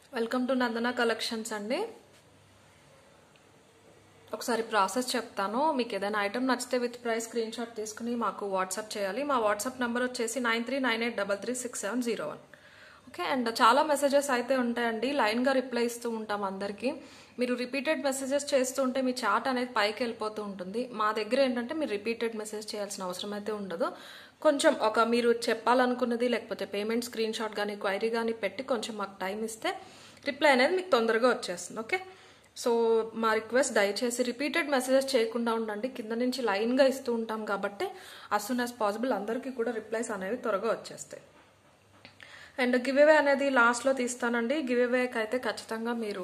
welcome to Nandana collections అండి ఒకసారి process చెప్తాను మీకు ఏదైనా ఐటమ్ నచ్చితే విత్ ప్రైస్ స్క్రీన్ షాట్ తీసుకుని మాకు వాట్సాప్ చేయాలి మా వాట్సాప్ నెంబర్ వచ్చేసి nine three nine eight double three six seven zero one okay and చాలా మెసేజెస్ అయితే ఉంటాయండి లైన్గా రిప్లై ఇస్తూ ఉంటాం అందరికీ మీరు రిపీటెడ్ మెసేజెస్ చేస్తూ ఉంటే మీ చాట్ అనేది పైకి వెళ్ళిపోతూ ఉంటుంది మా దగ్గర ఏంటంటే మీరు రిపీటెడ్ మెసేజ్ చేయాల్సిన అవసరం అయితే ఉండదు కొంచెం ఒక మీరు చెప్పాలనుకున్నది లేకపోతే పేమెంట్ స్క్రీన్ షాట్ కానీ క్వైరీ కానీ పెట్టి కొంచెం మాకు టైం ఇస్తే రిప్లై అనేది మీకు తొందరగా వచ్చేస్తుంది ఓకే సో మా రిక్వెస్ట్ దయచేసి రిపీటెడ్ మెసేజెస్ చేయకుండా ఉండండి కింద నుంచి లైన్గా ఇస్తూ ఉంటాం కాబట్టి అస్ సూన్ యాజ్ పాసిబుల్ అందరికీ కూడా రిప్లైస్ అనేవి త్వరగా వచ్చేస్తాయి అండ్ గివ్ అవే అనేది లాస్ట్లో తీస్తానండి గివ్ అవేకి అయితే ఖచ్చితంగా మీరు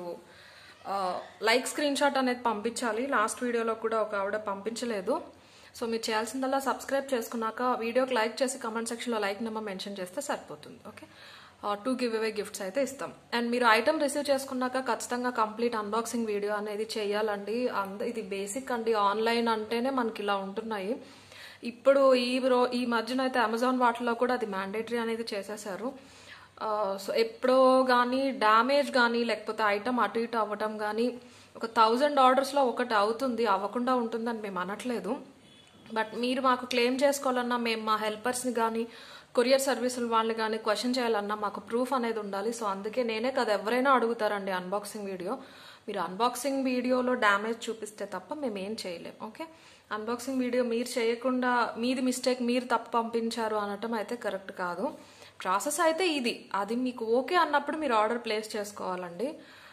లైక్ స్క్రీన్ షాట్ అనేది పంపించాలి లాస్ట్ వీడియోలో కూడా ఒక ఆవిడ పంపించలేదు సో మీరు చేయాల్సిందల్లా సబ్స్క్రైబ్ చేసుకున్నాక వీడియోకి లైక్ చేసి కమెంట్ సెక్షన్లో లైక్ నెంబర్ మెన్షన్ చేస్తే సరిపోతుంది okay to give away gifts అయితే ఇస్తాం అండ్ మీరు ఐటమ్ రిసీవ్ చేసుకున్నాక ఖచ్చితంగా కంప్లీట్ అన్బాక్సింగ్ వీడియో అనేది చేయాలండి అంద ఇది బేసిక్ అండి ఆన్లైన్ అంటేనే మనకి ఇలా ఉంటున్నాయి ఇప్పుడు ఈ రో ఈ మధ్యన అయితే అమెజాన్ వాటిలో కూడా అది మ్యాండేటరీ అనేది చేసేసారు సో ఎప్పుడో కానీ డ్యామేజ్ కానీ లేకపోతే ఐటమ్ అటు ఇటు అవ్వటం కానీ ఒక థౌజండ్ ఆర్డర్స్లో ఒకటి అవుతుంది అవ్వకుండా ఉంటుందని మేము అనట్లేదు బట్ మీరు మాకు క్లెయిమ్ చేసుకోవాలన్నా మేము మా హెల్పర్స్ని కానీ కొరియర్ సర్వీసుల వాళ్ళని కానీ క్వశ్చన్ చేయాలన్నా మాకు ప్రూఫ్ అనేది ఉండాలి సో అందుకే నేనే కదా ఎవరైనా అడుగుతారండి అన్బాక్సింగ్ వీడియో మీరు అన్బాక్సింగ్ వీడియోలో డ్యామేజ్ చూపిస్తే తప్ప మేము ఏం చేయలేం ఓకే అన్బాక్సింగ్ వీడియో మీరు చేయకుండా మీది మిస్టేక్ మీరు తప్పు పంపించారు అనటం అయితే కరెక్ట్ కాదు ప్రాసెస్ అయితే ఇది అది మీకు ఓకే అన్నప్పుడు మీరు ఆర్డర్ ప్లేస్ చేసుకోవాలండి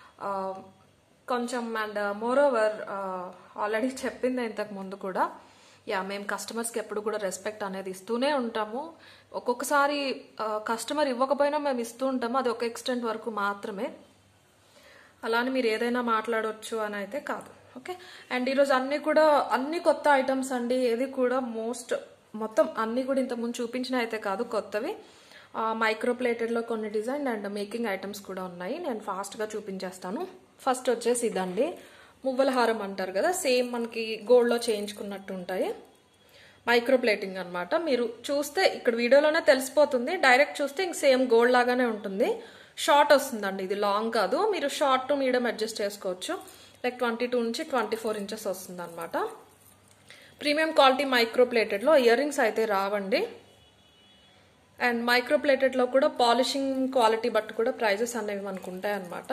కొంచెం అండ్ మోర్ ఓవర్ ఆల్రెడీ చెప్పింది ఇంతకు ముందు కూడా యా మేము కస్టమర్స్కి ఎప్పుడు కూడా రెస్పెక్ట్ అనేది ఇస్తూనే ఉంటాము ఒక్కొక్కసారి కస్టమర్ ఇవ్వకపోయినా మేము ఇస్తూ ఉంటాము అది ఒక ఎక్స్టెంట్ వరకు మాత్రమే అలానే మీరు ఏదైనా మాట్లాడవచ్చు అని అయితే కాదు ఓకే అండ్ ఈరోజు అన్ని కూడా అన్ని కొత్త ఐటమ్స్ అండి ఏది కూడా మోస్ట్ మొత్తం అన్ని కూడా ఇంతకుముందు చూపించిన అయితే కాదు కొత్తవి మైక్రో ప్లేటెడ్లో కొన్ని డిజైన్ అండ్ మేకింగ్ ఐటమ్స్ కూడా ఉన్నాయి నేను ఫాస్ట్గా చూపించేస్తాను ఫస్ట్ వచ్చేసి ఇదండి మువ్వల హారం అంటారు కదా సేమ్ మనకి గోల్డ్లో చేయించుకున్నట్టు ఉంటాయి మైక్రో ప్లేటింగ్ అనమాట మీరు చూస్తే ఇక్కడ వీడియోలోనే తెలిసిపోతుంది డైరెక్ట్ చూస్తే ఇంక సేమ్ గోల్డ్ లాగానే ఉంటుంది షార్ట్ వస్తుందండి ఇది లాంగ్ కాదు మీరు షార్ట్ టు మీడియం అడ్జస్ట్ చేసుకోవచ్చు లైక్ ట్వంటీ టూ నుంచి ట్వంటీ ఫోర్ ఇంచెస్ వస్తుంది అనమాట ప్రీమియం క్వాలిటీ మైక్రో ప్లేటెడ్లో ఇయర్ రింగ్స్ అయితే రావండి అండ్ మైక్రో ప్లేటెడ్లో కూడా పాలిషింగ్ క్వాలిటీ బట్టి కూడా ప్రైజెస్ అనేవి మనకు ఉంటాయి అనమాట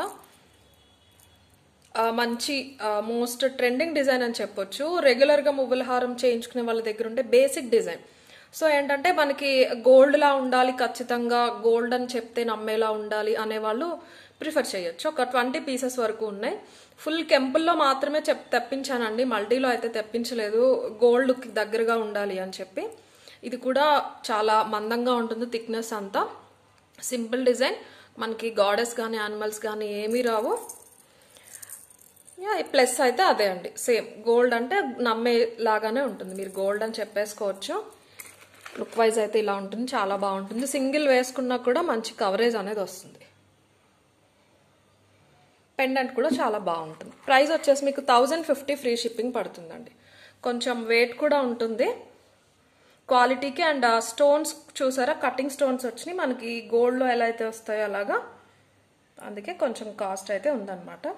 మంచి మోస్ట్ ట్రెండింగ్ డిజైన్ అని చెప్పొచ్చు రెగ్యులర్గా మువ్వుల హారం చేయించుకునే వాళ్ళ దగ్గర ఉంటే బేసిక్ డిజైన్ సో ఏంటంటే మనకి గోల్డ్లా ఉండాలి ఖచ్చితంగా గోల్డ్ అని చెప్తే నమ్మేలా ఉండాలి అనేవాళ్ళు ప్రిఫర్ చేయొచ్చు ఒక ట్వంటీ పీసెస్ వరకు ఉన్నాయి ఫుల్ కెంపుల్లో మాత్రమే చెప్ తెప్పించానండి మల్టీలో అయితే తెప్పించలేదు గోల్డ్కి దగ్గరగా ఉండాలి అని చెప్పి ఇది కూడా చాలా మందంగా ఉంటుంది థిక్నెస్ అంతా సింపుల్ డిజైన్ మనకి గాడెస్ కానీ యానిమల్స్ కానీ ఏమీ రావు ప్లస్ అయితే అదే అండి సేమ్ గోల్డ్ అంటే నమ్మే లాగానే ఉంటుంది మీరు గోల్డ్ అని చెప్పేసుకోవచ్చు లుక్ వైజ్ అయితే ఇలా ఉంటుంది చాలా బాగుంటుంది సింగిల్ వేసుకున్నా కూడా మంచి కవరేజ్ అనేది వస్తుంది పెండెంట్ కూడా చాలా బాగుంటుంది ప్రైస్ వచ్చేసి మీకు థౌజండ్ ఫిఫ్టీ ఫ్రీ షిప్పింగ్ పడుతుందండి కొంచెం వెయిట్ కూడా ఉంటుంది క్వాలిటీకి అండ్ స్టోన్స్ చూసారా కటింగ్ స్టోన్స్ వచ్చినాయి మనకి గోల్డ్లో ఎలా అయితే వస్తాయో అలాగా అందుకే కొంచెం కాస్ట్ అయితే ఉందన్నమాట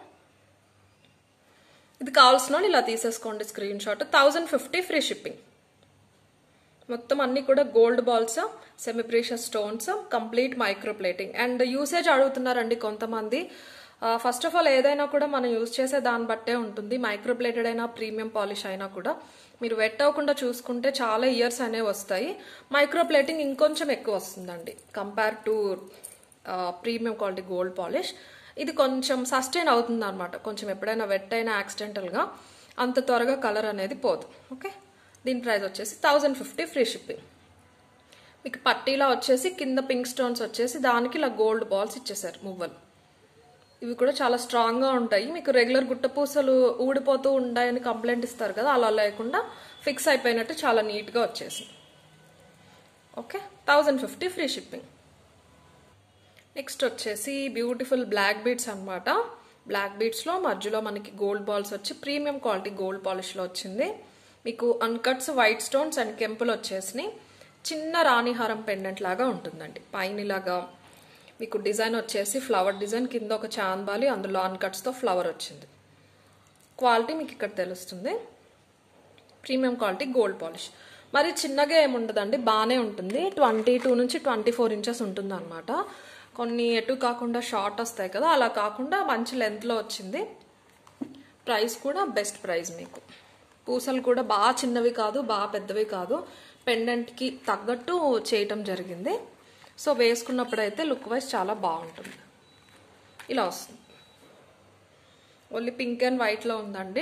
ఇది కావాల్సిన ఇలా తీసేసుకోండి screen shot thousand fifty free shipping మొత్తం అన్ని కూడా gold balls semi precious stones complete micro plating and usage అడుగుతున్నారండి కొంతమంది ఫస్ట్ ఆఫ్ ఆల్ ఏదైనా కూడా మనం యూజ్ చేసే దాన్ని బట్టే ఉంటుంది మైక్రో ప్లేటెడ్ అయినా ప్రీమియం పాలిష్ అయినా కూడా మీరు వెట్ అవ్వకుండా చూసుకుంటే చాలా ఇయర్స్ అనేవి వస్తాయి మైక్రో ప్లేటింగ్ ఇంకొంచెం ఎక్కువ వస్తుందండి compare to premium quality gold polish ఇది కొంచెం సస్టైన్ అవుతుంది అనమాట కొంచెం ఎప్పుడైనా వెట్ అయినా యాక్సిడెంటల్గా అంత త్వరగా కలర్ అనేది పోదు ఓకే దీని ప్రైస్ వచ్చేసి థౌజండ్ ఫిఫ్టీ ఫ్రీ షిప్పింగ్ మీకు పట్టీలా వచ్చేసి కింద పింక్ స్టోన్స్ వచ్చేసి దానికి ఇలా గోల్డ్ బాల్స్ ఇచ్చేసారు మువ్వలు ఇవి కూడా చాలా స్ట్రాంగ్గా ఉంటాయి మీకు రెగ్యులర్ గుట్టపూసలు ఊడిపోతూ ఉంటాయని కంప్లైంట్ ఇస్తారు కదా అలా లేకుండా ఫిక్స్ అయిపోయినట్టు చాలా నీట్గా వచ్చేసింది okay thousand fifty free shipping next వచ్చేసి బ్యూటిఫుల్ బ్లాక్ బీడ్స్ అనమాట బ్లాక్ బీడ్స్లో మధ్యలో మనకి గోల్డ్ బాల్స్ వచ్చి ప్రీమియం క్వాలిటీ గోల్డ్ పాలిష్లో వచ్చింది మీకు అన్కట్స్ వైట్ స్టోన్స్ అండ్ కెంపులు వచ్చేసినాయి చిన్న రాణిహారం పెండెంట్ లాగా ఉంటుందండి పైన ఇలాగా మీకు డిజైన్ వచ్చేసి ఫ్లవర్ డిజైన్ కింద ఒక చాంబాలి అందులో అన్కట్స్తో ఫ్లవర్ వచ్చింది క్వాలిటీ మీకు ఇక్కడ తెలుస్తుంది ప్రీమియం క్వాలిటీ గోల్డ్ పాలిష్ మరి చిన్నగా ఏముండదండి బాగానే ఉంటుంది ట్వంటీ టూ నుంచి ట్వంటీ ఫోర్ ఇంచెస్ ఉంటుంది అనమాట కొన్ని ఎటు కాకుండా షార్ట్ వస్తాయి కదా అలా కాకుండా మంచి లెంత్లో వచ్చింది ప్రైస్ కూడా బెస్ట్ ప్రైస్ మీకు పూసలు కూడా బాగా చిన్నవి కాదు బాగా పెద్దవి కాదు పెండెంట్కి తగ్గట్టు చేయటం జరిగింది సో వేసుకున్నప్పుడైతే లుక్ వైజ్ చాలా బాగుంటుంది ఇలా వస్తుంది ఓన్లీ పింక్ అండ్ వైట్లో ఉందండి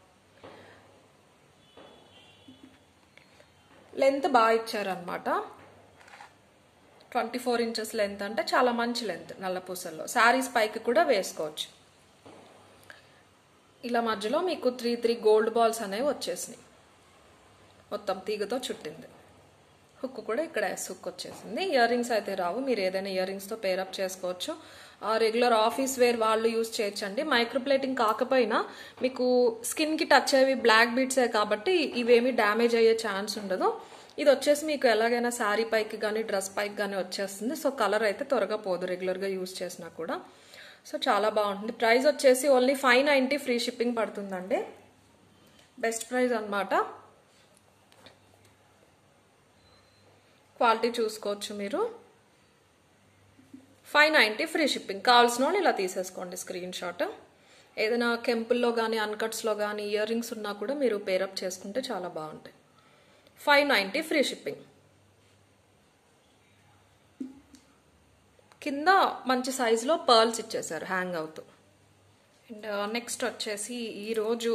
లెంత్ బాగా ఇచ్చారనమాట ట్వంటీ ఫోర్ ఇంచెస్ లెంత్ అంటే చాలా మంచి లెంత్ నల్ల పూసల్లో శారీస్ పైకి కూడా వేసుకోవచ్చు ఇలా మధ్యలో మీకు త్రీ త్రీ గోల్డ్ బాల్స్ అనేవి వచ్చేసినాయి మొత్తం తీగతో చుట్టింది హుక్ కూడా ఇక్కడ ఎస్ హుక్ వచ్చేసింది ఇయర్ రింగ్స్ అయితే రావు మీరు ఏదైనా ఇయర్ రింగ్స్తో పేరప్ చేసుకోవచ్చు రెగ్యులర్ ఆఫీస్ వేర్ వాళ్ళు యూస్ చేయొచ్చండి మైక్రోప్లేటింగ్ కాకపోయినా మీకు స్కిన్కి టచ్ అయ్యేవి బ్లాక్ బీట్సే కాబట్టి ఇవేమి డ్యామేజ్ అయ్యే ఛాన్స్ ఉండదు ఇది వచ్చేసి మీకు ఎలాగైనా శారీ పైకి కానీ డ్రెస్ పైకి కానీ వచ్చేస్తుంది సో కలర్ అయితే త్వరగా పోదు రెగ్యులర్గా యూస్ చేసినా కూడా సో చాలా బాగుంటుంది ప్రైస్ వచ్చేసి only five ninety free shipping పడుతుందండి బెస్ట్ ప్రైస్ అనమాట క్వాలిటీ చూసుకోవచ్చు మీరు ఫైవ్ నైంటీ ఫ్రీ షిప్పింగ్ కావాల్సిన వాళ్ళు ఇలా తీసేసుకోండి స్క్రీన్ షాట్ ఏదైనా కెంపుల్లో కానీ అన్కట్స్లో కానీ ఇయర్ రింగ్స్ ఉన్నా కూడా మీరు పేరప్ చేసుకుంటే చాలా బాగుంటాయి ఫైవ్ నైంటీ ఫ్రీ షిప్పింగ్ కింద మంచి సైజులో పర్ల్స్ ఇచ్చేసారు హ్యాంగ్ అవుతూ అండ్ నెక్స్ట్ వచ్చేసి ఈరోజు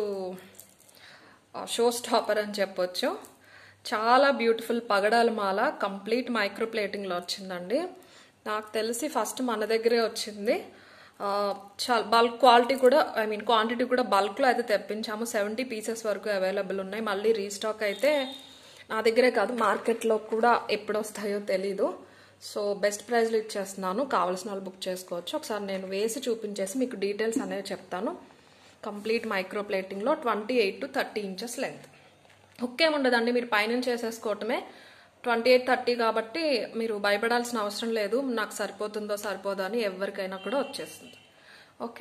షో స్టాపర్ అని చెప్పొచ్చు చాలా బ్యూటిఫుల్ పగడాల మాల కంప్లీట్ మైక్రో ప్లేటింగ్లో వచ్చిందండి నాకు తెలిసి ఫస్ట్ మన దగ్గరే వచ్చింది చాలా బల్క్ క్వాలిటీ కూడా ఐ మీన్ క్వాంటిటీ కూడా బల్క్లో అయితే తెప్పించాము సెవెంటీ పీసెస్ వరకు అవైలబుల్ ఉన్నాయి మళ్ళీ రీస్టాక్ అయితే నా దగ్గరే కాదు మార్కెట్లో కూడా ఎప్పుడు వస్తాయో తెలీదు సో బెస్ట్ ప్రైస్లో ఇచ్చేస్తున్నాను కావాల్సిన వాళ్ళు బుక్ చేసుకోవచ్చు ఒకసారి నేను వేసి చూపించేసి మీకు డీటెయిల్స్ అనేవి చెప్తాను కంప్లీట్ మైక్రో ప్లేటింగ్లో twenty eight to thirty inches length హుక్కేముండదండి మీరు పైనుంచి వేసేసుకోవటమే ట్వంటీ ఎయిట్ థర్టీ కాబట్టి మీరు భయపడాల్సిన అవసరం లేదు నాకు సరిపోతుందో సరిపోదో అని ఎవరికైనా కూడా వచ్చేస్తుంది ఓకే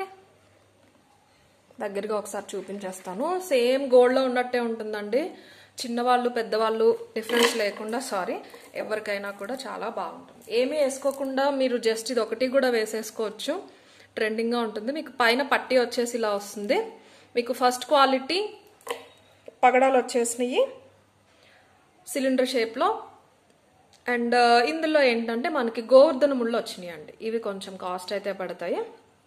దగ్గరగా ఒకసారి చూపించేస్తాను సేమ్ గోల్డ్లో ఉన్నట్టే ఉంటుందండి చిన్నవాళ్ళు పెద్దవాళ్ళు డిఫరెన్స్ లేకుండా సారీ ఎవరికైనా కూడా చాలా బాగుంటుంది ఏమీ వేసుకోకుండా మీరు జస్ట్ ఇది ఒకటి కూడా వేసేసుకోవచ్చు ట్రెండింగ్గా ఉంటుంది మీకు పైన పట్టి వచ్చేసి ఇలా వస్తుంది మీకు ఫస్ట్ క్వాలిటీ పగడాలు వచ్చేసినాయి సిలిండర్ షేప్లో అండ్ ఇందులో ఏంటంటే మనకి గోవర్ధన ముళ్ళు వచ్చినాయి అండి ఇవి కొంచెం కాస్ట్ అయితే పడతాయి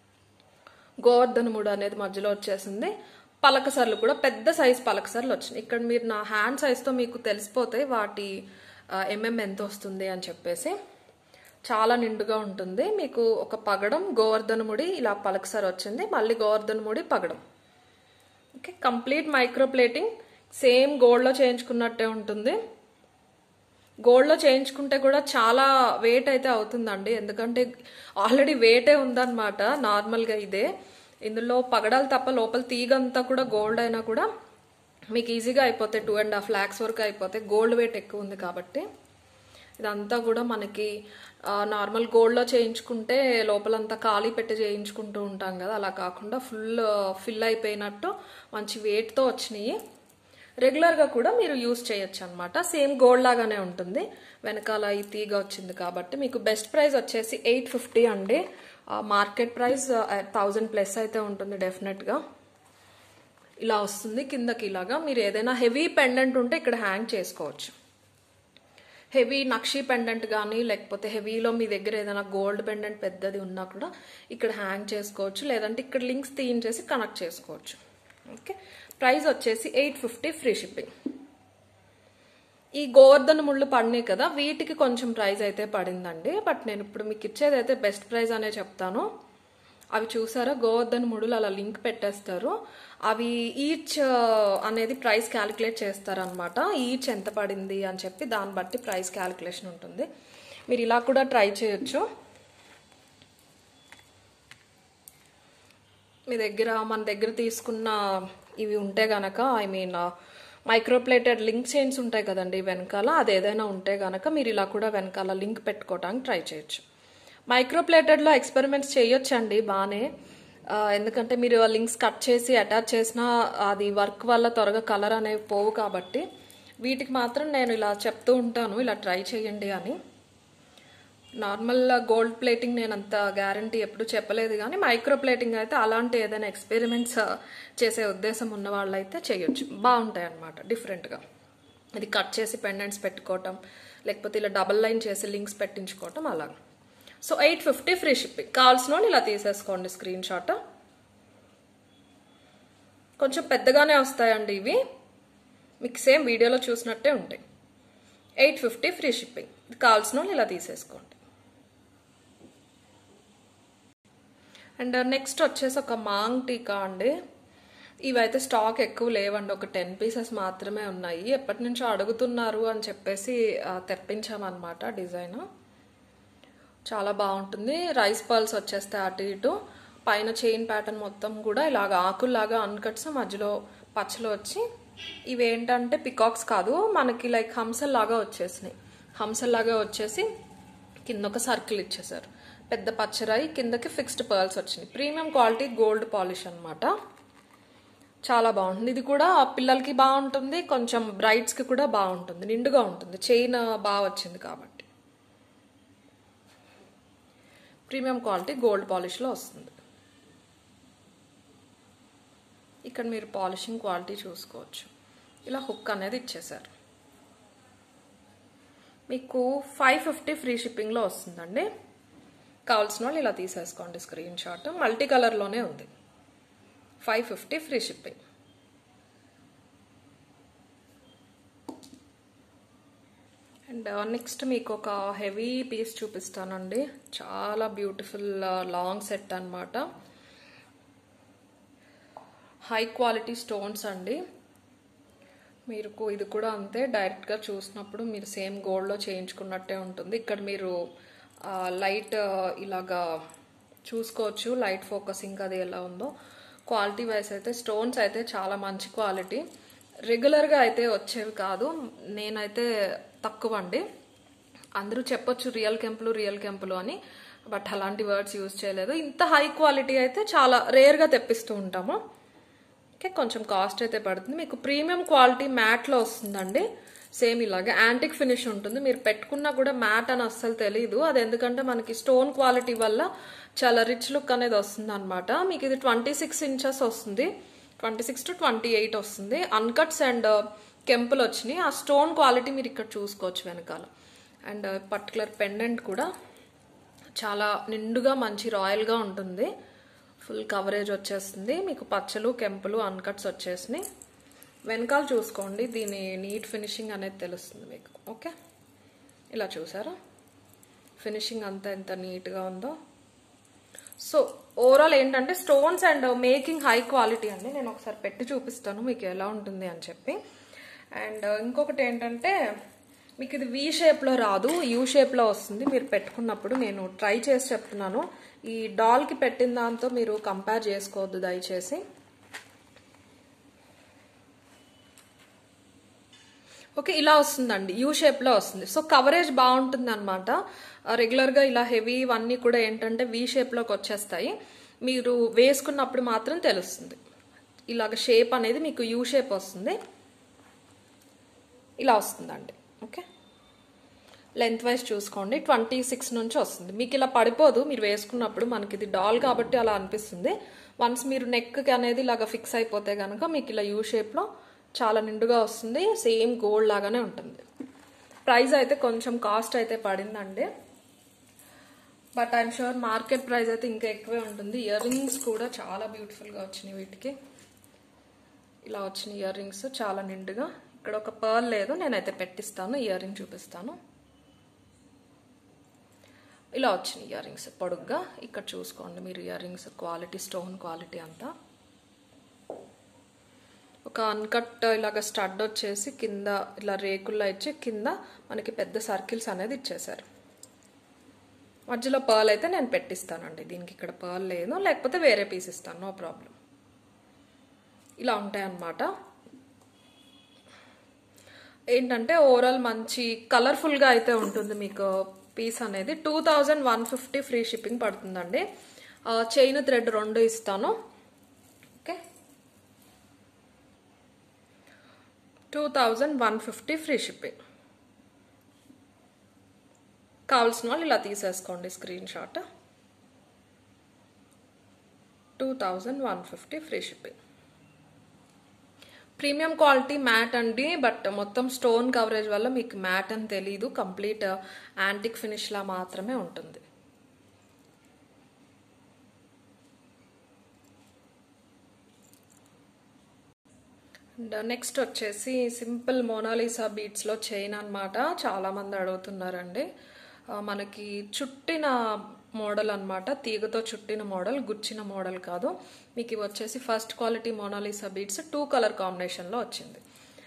గోవర్ధన ముడు అనేది మధ్యలో వచ్చేసింది పలకసర్లు కూడా పెద్ద సైజ్ పలకసర్లు వచ్చినాయి ఇక్కడ మీరు నా హ్యాండ్ సైజ్తో మీకు తెలిసిపోతాయి వాటి ఎంఎం ఎంత వస్తుంది అని చెప్పేసి చాలా నిండుగా ఉంటుంది మీకు ఒక పగడం గోవర్ధన ముడి ఇలా పలకసర్ వచ్చింది మళ్ళీ గోవర్ధన ముడి పగడం okay complete micro plating same గోల్డ్లో చేయించుకున్నట్టే ఉంటుంది గోల్డ్లో చేయించుకుంటే కూడా చాలా వెయిట్ అయితే అవుతుందండి ఎందుకంటే ఆల్రెడీ వెయిటే ఉందన్నమాట నార్మల్గా ఇదే ఇందులో పగడాలు తప్ప లోపల తీగంతా కూడా గోల్డ్ అయినా కూడా మీకు ఈజీగా అయిపోతాయి టూ అండ్ హాఫ్ ల్యాక్స్ వరకు అయిపోతాయి గోల్డ్ వెయిట్ ఎక్కువ ఉంది కాబట్టి ఇదంతా కూడా మనకి నార్మల్ గోల్డ్లో చేయించుకుంటే లోపలంతా ఖాళీ పెట్టి చేయించుకుంటూ ఉంటాం కదా అలా కాకుండా ఫుల్ ఫిల్ అయిపోయినట్టు మంచి వెయిట్తో వచ్చినాయి రెగ్యులర్గా కూడా మీరు యూస్ చేయొచ్చు అనమాట సేమ్ గోల్డ్ లాగానే ఉంటుంది వెనకాల ఈ తీగ వచ్చింది కాబట్టి మీకు బెస్ట్ ప్రైస్ వచ్చేసి ఎయిట్ ఫిఫ్టీ అండి మార్కెట్ ప్రైస్ థౌజండ్ ప్లస్ అయితే ఉంటుంది డెఫినెట్గా ఇలా వస్తుంది కిందకి ఇలాగా మీరు ఏదైనా హెవీ పెండెంట్ ఉంటే ఇక్కడ హ్యాంగ్ చేసుకోవచ్చు హెవీ నక్షీ పెండెంట్ కానీ లేకపోతే హెవీలో మీ దగ్గర ఏదైనా గోల్డ్ పెండెంట్ పెద్దది ఉన్నా కూడా ఇక్కడ హ్యాంగ్ చేసుకోవచ్చు లేదంటే ఇక్కడ లింక్స్ తీయించేసి కనెక్ట్ చేసుకోవచ్చు ఓకే ప్రైస్ వచ్చేసి ఎయిట్ ఫిఫ్టీ ఫ్రీ షిప్పింగ్ ఈ గోవర్ధన ముళ్ళు పడినాయి కదా వీటికి కొంచెం ప్రైస్ అయితే పడిందండి బట్ నేను ఇప్పుడు మీకు ఇచ్చేది అయితే బెస్ట్ ప్రైస్ అనే చెప్తాను అవి చూసారా గోవర్ధన్ ముడులు అలా లింక్ పెట్టేస్తారు అవి ఈచ్ అనేది ప్రైస్ క్యాలిక్యులేట్ చేస్తారనమాట ఈచ్ ఎంత పడింది అని చెప్పి దాన్ని బట్టి ప్రైస్ క్యాలిక్యులేషన్ ఉంటుంది మీరు ఇలా కూడా ట్రై చేయొచ్చు మీ దగ్గర మన దగ్గర తీసుకున్న ఇవి ఉంటే గనక I mean micro plated link chains ఉంటాయి కదండి వెనకాల అది ఏదైనా ఉంటే గనక మీరు ఇలా కూడా వెనకాల లింక్ పెట్టుకోవడానికి ట్రై చేయొచ్చు మైక్రో ప్లేటెడ్లో ఎక్స్పెరిమెంట్స్ చేయొచ్చండి బాగానే ఆ, ఎందుకంటే మీరు లింక్స్ కట్ చేసి అటాచ్ చేసినా అది వర్క్ వల్ల త్వరగా కలర్ అనేవి పోవు కాబట్టి వీటికి మాత్రం నేను ఇలా చెప్తూ ఉంటాను ఇలా ట్రై చేయండి అని నార్మల్ గోల్డ్ ప్లేటింగ్ నేను అంత గ్యారంటీ ఎప్పుడు చెప్పలేదు కానీ మైక్రో ప్లేటింగ్ అయితే అలాంటి ఏదైనా ఎక్స్పెరిమెంట్స్ చేసే ఉద్దేశం ఉన్న వాళ్ళైతే చేయొచ్చు బాగుంటాయి అన్నమాట డిఫరెంట్గా ఇది కట్ చేసి పెండెంట్స్ పెట్టుకోవటం లేకపోతే ఇలా డబల్ లైన్ చేసి లింక్స్ పెట్టించుకోవటం అలా so eight fifty free shipping కావాల్సిన వాళ్ళు ఇలా తీసేసుకోండి స్క్రీన్ షాట్ కొంచెం పెద్దగానే వస్తాయండి ఇవి మీకు సేమ్ వీడియోలో చూసినట్టే ఉంటాయి ఎయిట్ ఫిఫ్టీ ఫ్రీ షిప్పింగ్ ఇది కావాల్సిన వాళ్ళు ఇలా తీసేసుకోండి అండ్ నెక్స్ట్ వచ్చేసి ఒక మాంగ్ టీకా అండి ఇవైతే స్టాక్ ఎక్కువ లేవండి ఒక టెన్ పీసెస్ మాత్రమే ఉన్నాయి ఎప్పటి నుంచో అడుగుతున్నారు అని చెప్పేసి ఆ, తెప్పించామన్నమాట డిజైన్ చాలా బాగుంటుంది రైస్ పర్ల్స్ వచ్చేస్తాయి అటు ఇటు పైన చైన్ ప్యాటర్న్ మొత్తం కూడా ఇలాగ ఆకుల్లాగా అన్కట్స్ మధ్యలో పచ్చలు వచ్చి ఇవి ఏంటంటే పికాక్స్ కాదు మనకి లైక్ హంసల్లాగా వచ్చేసినాయి హంసల్లాగా వచ్చేసి కింద ఒక సర్కిల్ ఇచ్చేసారు పెద్ద పచ్చరాయి కిందకి ఫిక్స్డ్ పర్ల్స్ వచ్చినాయి ప్రీమియం క్వాలిటీ గోల్డ్ పాలిష్ అన్నమాట చాలా బాగుంటుంది ఇది కూడా పిల్లలకి బాగుంటుంది కొంచెం బ్రైడ్స్కి కూడా బాగుంటుంది నిండుగా ఉంటుంది చైన్ బాగా వచ్చింది కాబట్టి ప్రీమియం క్వాలిటీ గోల్డ్ పాలిష్లో వస్తుంది ఇక్కడ మీరు పాలిషింగ్ క్వాలిటీ చూసుకోవచ్చు ఇలా హుక్ అనేది ఇచ్చేసారు మీకు ఫైవ్ ఫిఫ్టీ ఫ్రీ షిప్పింగ్లో వస్తుందండి కావాల్సిన వాళ్ళు ఇలా తీసేసుకోండి స్క్రీన్ షాట్ మల్టీ కలర్లోనే ఉంది five fifty free shipping and next మీకు ఒక హెవీ పీస్ చూపిస్తానండి చాలా బ్యూటిఫుల్ లాంగ్ సెట్ అన్నమాట హై క్వాలిటీ స్టోన్స్ అండి మీరు ఇది కూడా అంతే డైరెక్ట్గా చూసినప్పుడు మీరు సేమ్ గోల్డ్లో చేయించుకున్నట్టే ఉంటుంది ఇక్కడ మీరు లైట్ ఇలాగా చూసుకోవచ్చు లైట్ ఫోకసింగ్ అది ఎలా ఉందో క్వాలిటీ వైస్ అయితే స్టోన్స్ అయితే చాలా మంచి క్వాలిటీ రెగ్యులర్గా అయితే వచ్చేవి కాదు నేనైతే తక్కువ అండి అందరూ చెప్పొచ్చు రియల్ కెంపులు రియల్ కెంపులు అని బట్ అలాంటి వర్డ్స్ యూజ్ చేయలేదు ఇంత హై క్వాలిటీ అయితే చాలా రేర్గా తెప్పిస్తూ ఉంటాము ఓకే కొంచెం కాస్ట్ అయితే పడుతుంది మీకు ప్రీమియం క్వాలిటీ మ్యాట్లో వస్తుందండి సేమ్ ఇలాగే యాంటిక్ ఫినిష్ ఉంటుంది మీరు పెట్టుకున్నా కూడా మ్యాట్ అని అస్సలు తెలియదు అది ఎందుకంటే మనకి స్టోన్ క్వాలిటీ వల్ల చాలా రిచ్ లుక్ అనేది వస్తుంది అనమాట మీకు ఇది ట్వంటీ సిక్స్ ఇంచెస్ వస్తుంది twenty six to twenty eight వస్తుంది అన్కట్స్ అండ్ కెంపులు వచ్చినాయి ఆ స్టోన్ క్వాలిటీ మీరు ఇక్కడ చూసుకోవచ్చు వెనకాల అండ్ పర్టికులర్ పెండెంట్ కూడా చాలా నిండుగా మంచి రాయల్గా ఉంటుంది ఫుల్ కవరేజ్ వచ్చేస్తుంది మీకు పచ్చలు కెంపులు అన్కట్స్ వచ్చేసినాయి వెనకాల చూసుకోండి దీని నీట్ ఫినిషింగ్ అనేది తెలుస్తుంది మీకు ఓకే ఇలా చూసారా ఫినిషింగ్ అంతా ఎంత నీట్గా ఉందో సో ఓవరాల్ ఏంటంటే stones and making high quality అండి నేను ఒకసారి పెట్టి చూపిస్తాను మీకు ఎలా ఉంటుంది అని చెప్పి అండ్ ఇంకొకటి ఏంటంటే మీకు ఇది వి షేప్లో రాదు యూ షేప్లో వస్తుంది మీరు పెట్టుకున్నప్పుడు నేను ట్రై చేసి చెప్తున్నాను ఈ డాల్కి పెట్టిన దాంతో మీరు కంపేర్ చేసుకోవద్దు దయచేసి ఓకే ఇలా వస్తుందండి యూ షేప్లో వస్తుంది సో కవరేజ్ బాగుంటుంది అనమాట రెగ్యులర్గా ఇలా హెవీ ఇవన్నీ కూడా ఏంటంటే వి షేప్లోకి వచ్చేస్తాయి మీరు వేసుకున్నప్పుడు మాత్రం తెలుస్తుంది ఇలాగ షేప్ అనేది మీకు యూ షేప్ వస్తుంది ఇలా వస్తుందండి ఓకే లెంత్ వైజ్ చూసుకోండి ట్వంటీ సిక్స్ నుంచి వస్తుంది మీకు ఇలా పడిపోదు మీరు వేసుకున్నప్పుడు మనకి ఇది డాల్ కాబట్టి అలా అనిపిస్తుంది వన్స్ మీరు నెక్కి అనేది ఇలాగ ఫిక్స్ అయిపోతే కనుక మీకు ఇలా యూ షేప్లో చాలా నిండుగా వస్తుంది సేమ్ గోల్డ్ లాగానే ఉంటుంది ప్రైస్ అయితే కొంచెం కాస్ట్ అయితే పడిందండి but I'm sure market price అయితే ఇంకా ఎక్కువే ఉంటుంది ఇయర్ రింగ్స్ కూడా చాలా బ్యూటిఫుల్గా వచ్చినాయి వీటికి ఇలా వచ్చిన ఇయర్ రింగ్స్ చాలా నిండుగా ఇక్కడ ఒక పర్ల్ లేదు నేనైతే పెట్టిస్తాను ఇయర్ రింగ్ చూపిస్తాను ఇలా వచ్చినాయి ఇయర్ రింగ్స్ పొడుగ్గా ఇక్కడ చూసుకోండి మీరు ear rings quality stone quality అంతా ఒక అన్కట్ ఇలాగ స్టడ్ వచ్చేసి కింద ఇలా రేకుల్లో ఇచ్చి కింద మనకి పెద్ద సర్కిల్స్ అనేది ఇచ్చేసారు మధ్యలో పర్ల్ అయితే నేను పెట్టిస్తానండి దీనికి ఇక్కడ పర్ల్ లేదు లేకపోతే వేరే పీస్ ఇస్తాను నో ప్రాబ్లం ఇలా ఉంటాయి అన్నమాట ఏంటంటే ఓవరాల్ మంచి కలర్ఫుల్గా అయితే ఉంటుంది మీకు పీస్ అనేది two thousand one fifty free shipping పడుతుందండి చైన్ థ్రెడ్ రెండు ఇస్తాను okay two thousand one fifty free shipping కావాల్సిన వాళ్ళు ఇలా తీసేసుకోండి screen shot two thousand one fifty free shipping premium quality matte అండి బట్ మొత్తం స్టోన్ కవరేజ్ వల్ల మీకు మ్యాట్ అని తెలీదు కంప్లీట్ యాంటిక్ ఫినిష్లా మాత్రమే ఉంటుంది అండ్ నెక్స్ట్ వచ్చేసి సింపుల్ మోనాలిసా బీట్స్లో చైన్ అనమాట చాలామంది అడుగుతున్నారండి మనకి చుట్టిన మోడల్ అనమాట తీగతో చుట్టిన మోడల్ గుచ్చిన మోడల్ కాదు మీకు ఇవి వచ్చేసి first quality Mona Lisa beads two colour కాంబినేషన్లో వచ్చింది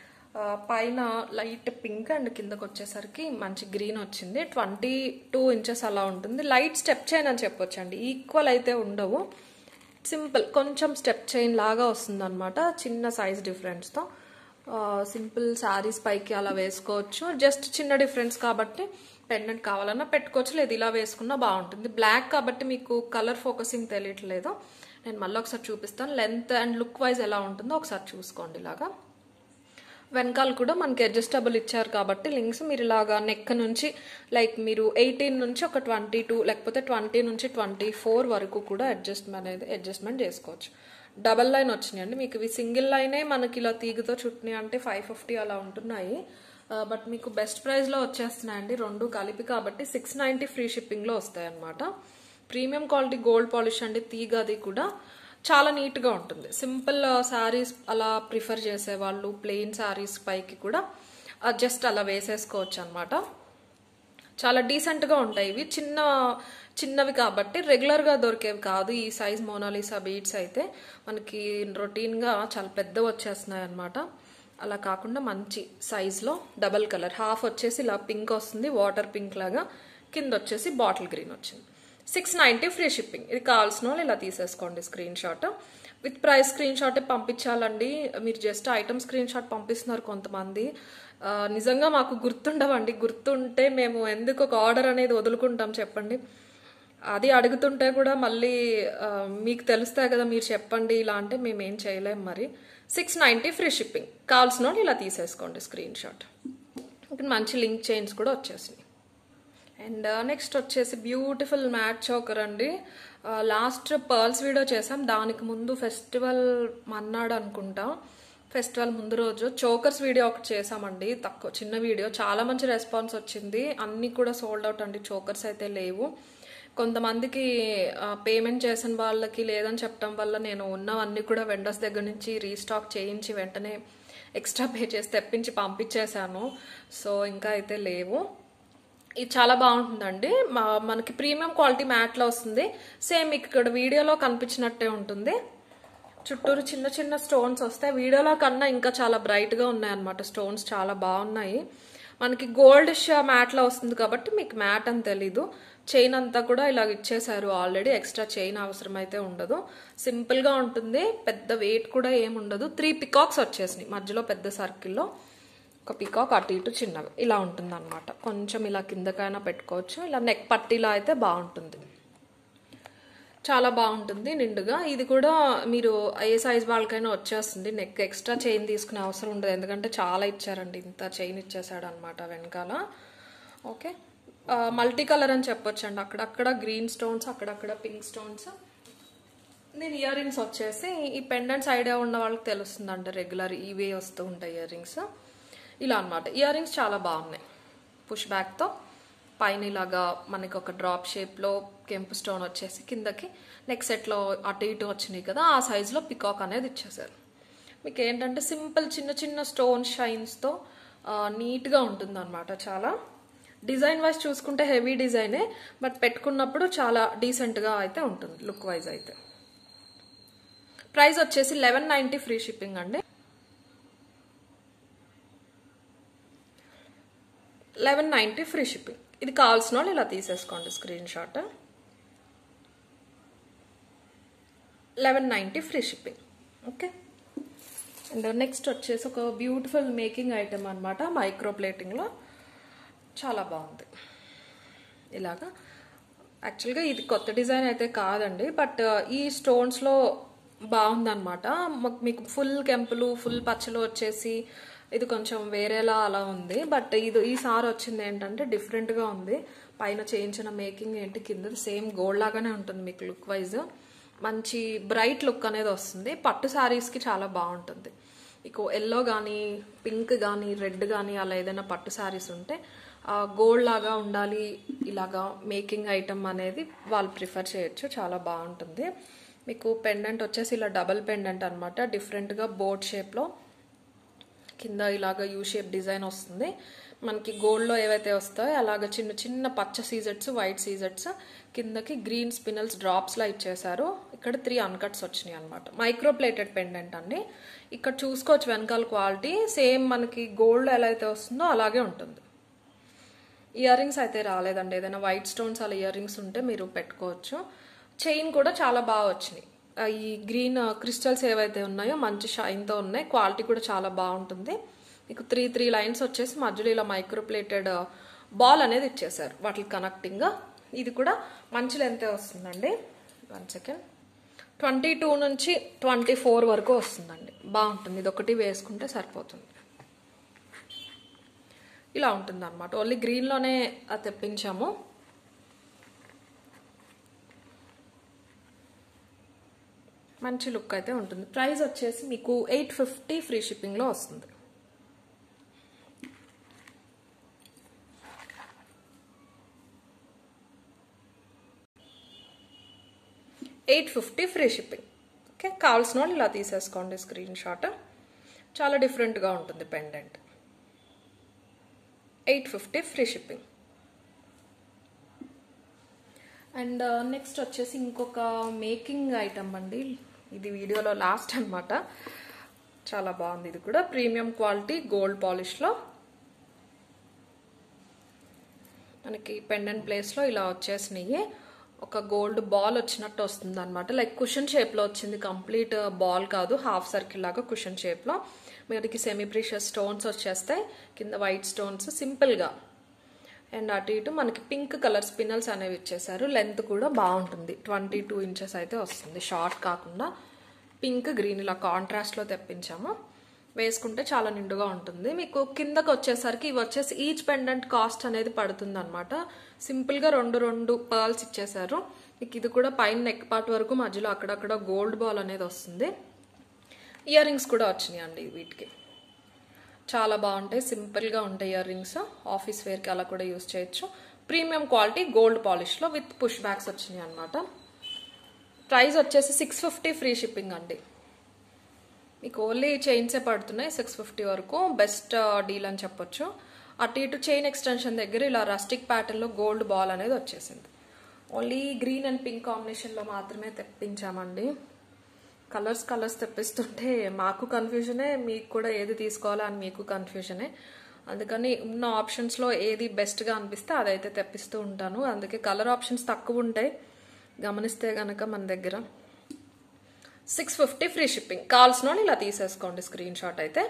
పైన లైట్ పింక్ అండ్ కిందకు వచ్చేసరికి మంచి గ్రీన్ వచ్చింది ట్వంటీ టూ ఇంచెస్ అలా ఉంటుంది లైట్ స్టెప్ చైన్ అని చెప్పొచ్చండి ఈక్వల్ అయితే ఉండవు సింపుల్ కొంచెం స్టెప్ చైన్ లాగా వస్తుంది అనమాట చిన్న సైజ్ డిఫరెన్స్తో సింపుల్ శారీస్ పైకి అలా వేసుకోవచ్చు జస్ట్ చిన్న డిఫరెన్స్ కాబట్టి పెండెంట్ కావాలన్నా పెట్టుకోవచ్చు లేదు ఇలా వేసుకున్నా బాగుంటుంది బ్లాక్ కాబట్టి మీకు కలర్ ఫోకసింగ్ తెలియట్లేదు నేను మళ్ళీ ఒకసారి చూపిస్తాను లెంత్ అండ్ లుక్ వైజ్ ఎలా ఉంటుందో ఒకసారి చూసుకోండి ఇలాగా వెనకాల కూడా మనకి అడ్జస్టబుల్ ఇచ్చారు కాబట్టి లింక్స్ మీరు ఇలాగా నెక్ నుంచి లైక్ మీరు ఎయిటీన్ నుంచి ఒక ట్వంటీ టూ లేకపోతే ట్వంటీ నుంచి ట్వంటీ ఫోర్ వరకు కూడా అడ్జస్ట్మెంట్ అనేది అడ్జస్ట్మెంట్ చేసుకోవచ్చు డబల్ లైన్ వచ్చినాయండి మీకు ఇవి సింగిల్ లైనే మనకి ఇలా తీగతో చుట్టినాయి అంటే ఫైవ్ ఫిఫ్టీ అలా ఉంటున్నాయి బట్ మీకు బెస్ట్ ప్రైస్లో వచ్చేస్తున్నాయండి రెండు కలిపి కాబట్టి సిక్స్ నైంటీ ఫ్రీ షిప్పింగ్లో వస్తాయి అనమాట ప్రీమియం క్వాలిటీ గోల్డ్ పాలిష్ అండి తీగ అది కూడా చాలా నీట్గా ఉంటుంది సింపుల్ శారీస్ అలా ప్రిఫర్ చేసేవాళ్ళు ప్లెయిన్ శారీస్ పైకి కూడా జస్ట్ అలా వేసేసుకోవచ్చు అనమాట చాలా డీసెంట్గా ఉంటాయి ఇవి చిన్న చిన్నవి కాబట్టి రెగ్యులర్గా దొరికేవి కాదు ఈ సైజ్ మోనాలిసా బీడ్స్ అయితే మనకి రొటీన్గా చాలా పెద్ద వచ్చేస్తున్నాయి అనమాట అలా కాకుండా మంచి సైజ్లో డబల్ కలర్ హాఫ్ వచ్చేసి ఇలా పింక్ వస్తుంది వాటర్ పింక్ లాగా కింద వచ్చేసి బాటిల్ గ్రీన్ వచ్చింది సిక్స్ నైంటీ ఫ్రీ షిప్పింగ్ ఇది కావాల్సిన వాళ్ళు ఇలా తీసేసుకోండి screen shot with price screen shot పంపించాలండి మీరు జస్ట్ ఐటమ్ స్క్రీన్ షాట్ పంపిస్తున్నారు కొంతమంది నిజంగా మాకు గుర్తుండవండి గుర్తుంటే మేము ఎందుకు ఒక ఆర్డర్ అనేది వదులుకుంటాం చెప్పండి అది అడుగుతుంటే కూడా మళ్ళీ మీకు తెలుస్తాయి కదా మీరు చెప్పండి ఇలా అంటే మేము ఏం చేయలేం మరి సిక్స్ నైంటీ ఫ్రీ షిప్పింగ్ కావాల్సిన వాళ్ళు ఇలా తీసేసుకోండి స్క్రీన్ షాట్ ఇక్కడ మంచి లింక్ చైన్స్ కూడా వచ్చేసినాయి అండ్ నెక్స్ట్ వచ్చేసి బ్యూటిఫుల్ మ్యాట్ చోకర్ అండి లాస్ట్ పర్ల్స్ వీడియో చేసాం దానికి ముందు ఫెస్టివల్ మన్నాడు అనుకుంటా ఫెస్టివల్ ముందు రోజు చోకర్స్ వీడియో ఒకటి చేసామండి తక్కువ చిన్న వీడియో చాలా మంచి రెస్పాన్స్ వచ్చింది అన్నీ కూడా సోల్డ్ అవుట్ అండి చోకర్స్ అయితే లేవు కొంతమందికి పేమెంట్ చేసిన వాళ్ళకి లేదని చెప్పడం వల్ల నేను ఉన్నవన్నీ కూడా వెండర్స్ దగ్గర నుంచి రీస్టాక్ చేయించి వెంటనే ఎక్స్ట్రా పే చేసి తెప్పించి పంపించేశాను సో ఇంకా అయితే లేవు ఇది చాలా బాగుంటుందండి మనకి ప్రీమియం క్వాలిటీ మ్యాట్లో వస్తుంది సేమ్ ఇక్కడ వీడియోలో కనిపించినట్టే ఉంటుంది చుట్టూరు చిన్న చిన్న స్టోన్స్ వస్తాయి వీడియోలో కన్నా ఇంకా చాలా బ్రైట్గా ఉన్నాయి అనమాట స్టోన్స్ చాలా బాగున్నాయి మనకి గోల్డిష్ మ్యాట్లో వస్తుంది కాబట్టి మీకు మ్యాట్ అని తెలీదు చైన్ అంతా కూడా ఇలా ఇచ్చేసారు ఆల్రెడీ ఎక్స్ట్రా చైన్ అవసరం అయితే ఉండదు సింపుల్గా ఉంటుంది పెద్ద వెయిట్ కూడా ఏమి ఉండదు త్రీ పికాక్స్ వచ్చేసినాయి మధ్యలో పెద్ద సర్కిల్లో ఒక పికాక్ అటు ఇటు చిన్నవి ఇలా ఉంటుంది అనమాట కొంచెం ఇలా కిందకైనా పెట్టుకోవచ్చు ఇలా నెక్ పట్టీలా అయితే బాగుంటుంది చాలా బాగుంటుంది నిండుగా ఇది కూడా మీరు ఏ సైజ్ వాళ్ళకైనా వచ్చేస్తుంది నెక్ ఎక్స్ట్రా చైన్ తీసుకునే అవసరం ఉండదు ఎందుకంటే చాలా ఇచ్చారండి ఇంత చైన్ ఇచ్చేసాడు అనమాట వెనకాల ఓకే మల్టీ కలర్ అని చెప్పొచ్చు అండి అక్కడక్కడ గ్రీన్ స్టోన్స్ అక్కడక్కడ పింక్ స్టోన్స్ నేను ఇయర్ రింగ్స్ వచ్చేసి ఈ పెండెంట్స్ ఐడియా ఉన్న వాళ్ళకి తెలుస్తుందండి రెగ్యులర్ ఇవే వస్తూ ఉంటాయి ఇయర్ రింగ్స్ ఇలా అనమాట ఇయర్ రింగ్స్ చాలా బాగున్నాయి పుష్ బ్యాక్తో పైన ఇలాగా మనకి ఒక డ్రాప్ షేప్లో కెంపు స్టోన్ వచ్చేసి కిందకి నెక్ సెట్లో అటు ఇటు వచ్చినాయి కదా ఆ సైజులో పికాక్ అనేది ఇచ్చేసారు మీకు ఏంటంటే సింపుల్ చిన్న చిన్న స్టోన్ షైన్స్తో నీట్గా ఉంటుంది అనమాట చాలా డిజైన్ వైజ్ చూసుకుంటే హెవీ డిజైనే బట్ పెట్టుకున్నప్పుడు చాలా డీసెంట్గా అయితే ఉంటుంది లుక్ వైజ్ అయితే ప్రైస్ వచ్చేసి లెవెన్ నైంటీ ఫ్రీ షిప్పింగ్ అండి లెవెన్ నైంటీ ఫ్రీ షిప్పింగ్ ఇది కావాల్సిన వాళ్ళు ఇలా తీసేసుకోండి screen shot eleven ninety free shipping okay and next వచ్చేసి ఒక బ్యూటిఫుల్ మేకింగ్ ఐటెం అనమాట మైక్రో ప్లేటింగ్లో చాలా బాగుంది ఇలాగా యాక్చువల్గా ఇది కొత్త డిజైన్ అయితే కాదండి బట్ ఈ స్టోన్స్లో బాగుందన్నమాట మాకు మీకు ఫుల్ కెంపులు ఫుల్ పచ్చలు వచ్చేసి ఇది కొంచెం వేరేలా అలా ఉంది బట్ ఇది ఈసారి వచ్చింది ఏంటంటే డిఫరెంట్గా ఉంది పైన చేయించిన మేకింగ్ ఏంటి కింద సేమ్ గోల్డ్ లాగానే ఉంటుంది మీకు లుక్ వైజ్ మంచి బ్రైట్ లుక్ అనేది వస్తుంది పట్టు శారీస్కి చాలా బాగుంటుంది మీకు ఎల్లో కానీ పింక్ కానీ రెడ్ కానీ అలా ఏదైనా పట్టు శారీస్ ఉంటే గోల్డ్ లాగా ఉండాలి ఇలాగా మేకింగ్ ఐటమ్ అనేది వాళ్ళు ప్రిఫర్ చేయొచ్చు చాలా బాగుంటుంది మీకు పెండెంట్ వచ్చేసి ఇలా డబల్ పెండెంట్ అనమాట డిఫరెంట్గా బోట్ షేప్లో కింద ఇలాగ యూ షేప్ డిజైన్ వస్తుంది మనకి గోల్డ్లో ఏవైతే వస్తాయో అలాగ చిన్న చిన్న పచ్చ సీజెట్స్ వైట్ సీజెట్స్ కిందకి గ్రీన్ స్పినల్స్ డ్రాప్స్లా ఇచ్చేసారు ఇక్కడ త్రీ అన్కట్స్ వచ్చినాయి అనమాట మైక్రో ప్లేటెడ్ పెండెంట్ అండి ఇక్కడ చూసుకోవచ్చు వెనకాల క్వాలిటీ సేమ్ మనకి గోల్డ్ ఎలా అయితే వస్తుందో అలాగే ఉంటుంది ఇయర్ రింగ్స్ అయితే రాలేదండి ఏదైనా వైట్ స్టోన్స్ అలా ఇయర్ రింగ్స్ ఉంటే మీరు పెట్టుకోవచ్చు చైన్ కూడా చాలా బాగా వచ్చినాయి ఈ గ్రీన్ క్రిస్టల్స్ ఏవైతే ఉన్నాయో మంచి షైన్తో ఉన్నాయి క్వాలిటీ కూడా చాలా బాగుంటుంది మీకు త్రీ త్రీ లైన్స్ వచ్చేసి మధ్యలో ఇలా మైక్రోప్లేటెడ్ బాల్ అనేది ఇచ్చేసారు వాటికి కనెక్టింగ్ ఇది కూడా మంచి లెంతే వస్తుందండి వన్ సెకండ్ ట్వంటీ టూ నుంచి ట్వంటీ ఫోర్ వరకు వస్తుందండి బాగుంటుంది ఇది ఒకటి వేసుకుంటే సరిపోతుంది ఇలా ఉంటుంది అనమాట ఓన్లీ గ్రీన్లోనే తెప్పించాము మంచి లుక్ అయితే ఉంటుంది ప్రైస్ వచ్చేసి మీకు ఎయిట్ ఫిఫ్టీ ఫ్రీ షిప్పింగ్లో వస్తుంది eight fifty free shipping okay కావాల్సిన వాళ్ళు ఇలా తీసేసుకోండి స్క్రీన్ షాట్ చాలా డిఫరెంట్గా ఉంటుంది pendant eight fifty free shipping and next వచ్చేసి ఇంకొక మేకింగ్ ఐటమ్ అండి ఇది వీడియోలో లాస్ట్ అనమాట చాలా బాగుంది ఇది కూడా ప్రీమియం క్వాలిటీ గోల్డ్ పాలిష్లో మనకి పెండెంట్ ప్లేస్లో ఇలా వచ్చేసినాయి ఒక గోల్డ్ బాల్ వచ్చినట్టు వస్తుంది అనమాట లైక్ కుషన్ షేప్లో వచ్చింది కంప్లీట్ బాల్ కాదు హాఫ్ సర్కిల్ లాగా కుషన్ షేప్లో మీదకి సెమీ ప్రీషియస్ స్టోన్స్ వచ్చేస్తాయి కింద వైట్ స్టోన్స్ సింపుల్గా అండ్ అటు ఇటు మనకి పింక్ కలర్ స్పినల్స్ అనేవి ఇచ్చేసారు లెంత్ కూడా బాగుంటుంది ట్వంటీ టూ ఇంచెస్ అయితే వస్తుంది షార్ట్ కాకుండా పింక్ గ్రీన్ ఇలా కాంట్రాస్ట్లో తెప్పించాము వేసుకుంటే చాలా నిండుగా ఉంటుంది మీకు కిందకు వచ్చేసరికి ఇవి వచ్చేసి ఈచ్ పెండెంట్ కాస్ట్ అనేది పడుతుంది అనమాట సింపుల్గా రెండు రెండు పర్ల్స్ ఇచ్చేసారు మీకు ఇది కూడా పైన నెక్ పార్ట్ వరకు మధ్యలో అక్కడక్కడ గోల్డ్ బాల్ అనేది వస్తుంది ఇయర్ రింగ్స్ కూడా వచ్చినాయి అండి వీటికి చాలా బాగుంటాయి సింపుల్గా ఉంటాయి ఇయర్ రింగ్స్ ఆఫీస్ వేర్కి అలా కూడా యూస్ చేయొచ్చు ప్రీమియం క్వాలిటీ గోల్డ్ పాలిష్లో విత్ పుష్ బ్యాగ్స్ వచ్చినాయి అనమాట ప్రైస్ వచ్చేసి సిక్స్ ఫిఫ్టీ ఫ్రీ షిప్పింగ్ అండి మీకు ఓన్లీ చైన్సే పడుతున్నాయి సిక్స్ ఫిఫ్టీ వరకు బెస్ట్ డీల్ అని చెప్పొచ్చు అటు ఇటు చైన్ ఎక్స్టెన్షన్ దగ్గర ఇలా రస్టిక్ ప్యాటర్న్లో గోల్డ్ బాల్ అనేది వచ్చేసింది ఓన్లీ గ్రీన్ అండ్ పింక్ కాంబినేషన్లో మాత్రమే తెప్పించామండి కలర్స్ కలర్స్ తెప్పిస్తుంటే మాకు కన్ఫ్యూజనే మీకు కూడా ఏది తీసుకోవాలా అని మీకు కన్ఫ్యూజనే అందుకని ఉన్న ఆప్షన్స్లో ఏది బెస్ట్గా అనిపిస్తే అదైతే తెప్పిస్తూ ఉంటాను అందుకే కలర్ ఆప్షన్స్ తక్కువ ఉంటాయి గమనిస్తే కనుక మన దగ్గర సిక్స్ ఫిఫ్టీ ఫ్రీ షిప్పింగ్ కావాల్సిన వాళ్ళు ఇలా తీసేసుకోండి స్క్రీన్ షాట్ అయితే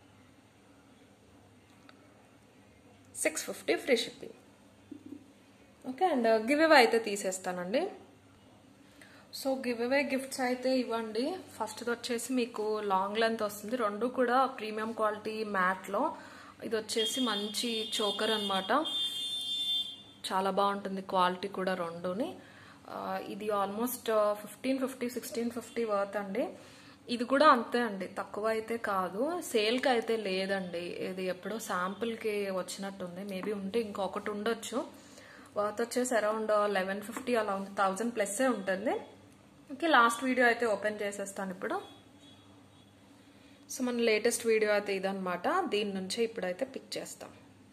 six fifty free shipping okay and give away అయితే తీసేస్తానండి సో గివ్ అవే గిఫ్ట్స్ అయితే ఇవ్వండి ఫస్ట్ వచ్చేసి మీకు లాంగ్ లెంత్ వస్తుంది రెండు కూడా ప్రీమియం క్వాలిటీ మ్యాట్లో ఇది వచ్చేసి మంచి చోకర్ అనమాట చాలా బాగుంటుంది క్వాలిటీ కూడా రెండుని ఇది almost fifteen fifty sixteen fifty worth అండి ఇది కూడా అంతే అండి తక్కువ అయితే కాదు సేల్కి అయితే లేదండి ఇది ఎప్పుడో శాంపుల్కి వచ్చినట్టుంది మేబీ ఉంటే ఇంకొకటి ఉండొచ్చు వర్త్ వచ్చేసి అరౌండ్ లెవెన్ ఫిఫ్టీ అలా ఉంది థౌజండ్ ప్లస్సే ఉంటుంది ఓకే లాస్ట్ వీడియో అయితే ఓపెన్ చేసేస్తాను ఇప్పుడు సో మన లేటెస్ట్ వీడియో అయితే ఇదనమాట దీని నుంచే ఇప్పుడైతే పిక్ చేస్తాం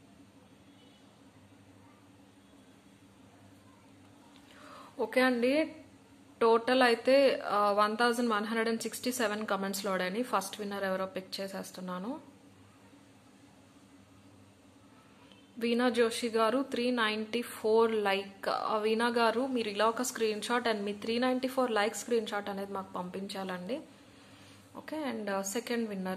ఓకే అండి టోటల్ అయితే one thousand one hundred and sixty seven comments లోడని ఫస్ట్ విన్నర్ ఎవరో పిక్ చేసేస్తున్నాను వీణా జోషి గారు three ninety four like Veena గారు మీరు ఇలా ఒక స్క్రీన్ షాట్ అండ్ మీ three ninety four like screen shot అనేది మాకు పంపించాలండి okay and second winner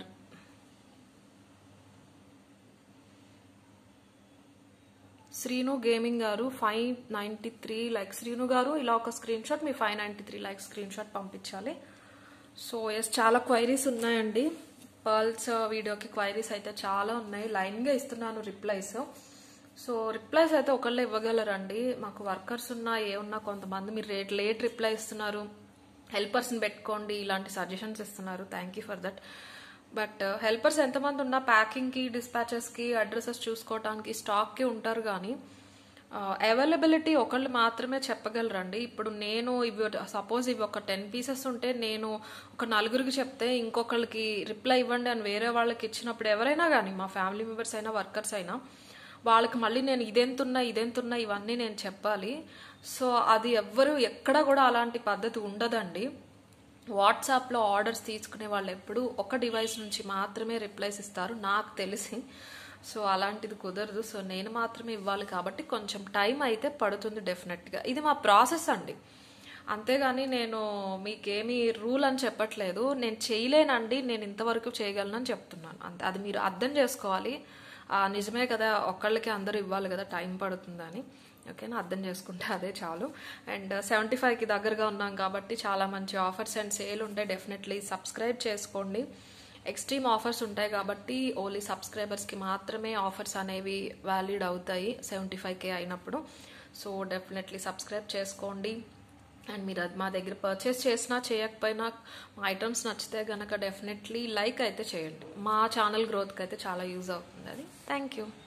Srinu gaming గారు five ninety three like Srinu గారు ఇలా ఒక స్క్రీన్ షాట్ మీ five ninety three like screen shot పంపించాలి సో ఎస్ చాలా క్వైరీస్ ఉన్నాయండి పర్ల్స్ వీడియోకి క్వైరీస్ అయితే చాలా ఉన్నాయి లైన్గా ఇస్తున్నాను రిప్లైస్ సో రిప్లైస్ అయితే ఒకళ్ళే ఇవ్వగలరండి మాకు వర్కర్స్ ఉన్నా ఏ ఉన్నా కొంతమంది మీరు రేట్ లేట్ రిప్లై ఇస్తున్నారు హెల్పర్స్ని పెట్టుకోండి ఇలాంటి సజెషన్స్ ఇస్తున్నారు thank you for that but helpers ఎంతమంది ఉన్నా ప్యాకింగ్కి డిస్పాచెస్కి అడ్రసెస్ చూసుకోవడానికి స్టాక్కి ఉంటారు కానీ అవైలబిలిటీ ఒకళ్ళు మాత్రమే చెప్పగలరండి ఇప్పుడు నేను ఇవి సపోజ్ ఇవి ఒక టెన్ పీసెస్ ఉంటే నేను ఒక నలుగురికి చెప్తే ఇంకొకళ్ళకి రిప్లై ఇవ్వండి అని వేరే వాళ్ళకి ఇచ్చినప్పుడు ఎవరైనా కానీ మా ఫ్యామిలీ మెంబర్స్ అయినా వర్కర్స్ అయినా వాళ్ళకి మళ్ళీ నేను ఇదెంతున్నా ఇదెంతున్నా ఇవన్నీ నేను చెప్పాలి సో అది ఎవ్వరు ఎక్కడ కూడా అలాంటి పద్ధతి ఉండదండి వాట్సాప్లో ఆర్డర్స్ తీసుకునే వాళ్ళు ఎప్పుడు ఒక డివైస్ నుంచి మాత్రమే రిప్లైస్ ఇస్తారు నాకు తెలిసి సో అలాంటిది కుదరదు సో నేను మాత్రమే ఇవ్వాలి కాబట్టి కొంచెం టైం అయితే పడుతుంది డెఫినెట్గా ఇది మా ప్రాసెస్ అండి అంతేగాని నేను మీకేమీ రూల్ అని చెప్పట్లేదు నేను చేయలేనండి నేను ఇంతవరకు చేయగలనని చెప్తున్నాను అంతే అది మీరు అర్థం చేసుకోవాలి ఆ, నిజమే కదా ఒక్కళ్ళకి అందరూ ఇవ్వాలి కదా టైం పడుతుందని ఓకేనా అర్థం చేసుకుంటే అదే చాలు అండ్ సెవెంటీ ఫైవ్కి దగ్గరగా ఉన్నాం కాబట్టి చాలా మంచి ఆఫర్స్ అండ్ సేల్ ఉంటాయి డెఫినెట్లీ సబ్స్క్రైబ్ చేసుకోండి ఎక్స్ట్రీమ్ ఆఫర్స్ ఉంటాయి కాబట్టి ఓన్లీ సబ్స్క్రైబర్స్కి మాత్రమే ఆఫర్స్ అనేవి వ్యాలిడ్ అవుతాయి సెవెంటీ ఫైవ్ కే అయినప్పుడు సో డెఫినెట్లీ సబ్స్క్రైబ్ చేసుకోండి అండ్ మీరు అది మా దగ్గర పర్చేస్ చేసినా చేయకపోయినా మా ఐటమ్స్ నచ్చితే గనక డెఫినెట్లీ లైక్ అయితే చేయండి మా ఛానల్ గ్రోత్కి అయితే చాలా యూజ్ అవుతుంది అది థ్యాంక్ యూ